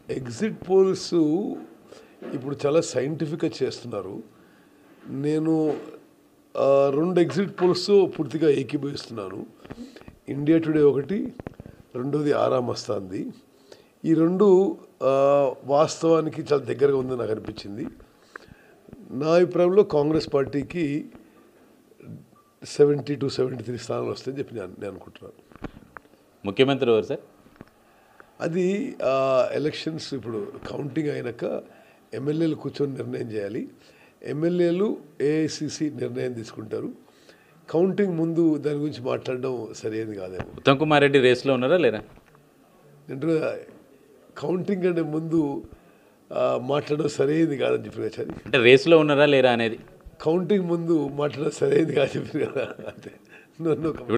exit polls ఇప్పుడు చాలా సైంటిఫిక్గా చేస్తున్నారు నేను ఆ, రెండు ఎగ్జిట్ పోల్స్ పూర్తిగా ఏకీభవిస్తున్నాను ఇండియా టుడే ఒకటి రెండోది ఆరామస్తాంది ఈ రెండు ఆ, వాస్తవానికి చాలా దగ్గరగా ఉందని నాకు అనిపించింది నా అభిప్రాయంలో కాంగ్రెస్ పార్టీకి సెవెంటీ టు సెవెంటీ త్రీ స్థానాలు వస్తాయని చెప్పి నేను నేను అనుకుంటున్నాను ముఖ్యమంత్రి ఎవరు సార్ అది ఆ, ఎలక్షన్స్ ఇప్పుడు కౌంటింగ్ అయినాక ఎమ్మెల్యేలు కూర్చొని నిర్ణయం చేయాలి ఎమ్మెల్యేలు ఏఐసిసి నిర్ణయం తీసుకుంటారు కౌంటింగ్ ముందు దాని గురించి మాట్లాడడం సరైనది కాదేమో ఉత్తమ్ కుమార్ రెడ్డి రేస్లో ఉన్నారా లేరా అంటే కౌంటింగ్ అంటే ముందు ఆ, మాట్లాడడం సరైనది కాదని చెప్పి వచ్చారు అంటే రేస్లో ఉన్నారా లేరా అనేది కౌంటింగ్ ముందు మాట్లాడడం సరైనది కాదని చెప్పి కదా అంతే నన్ను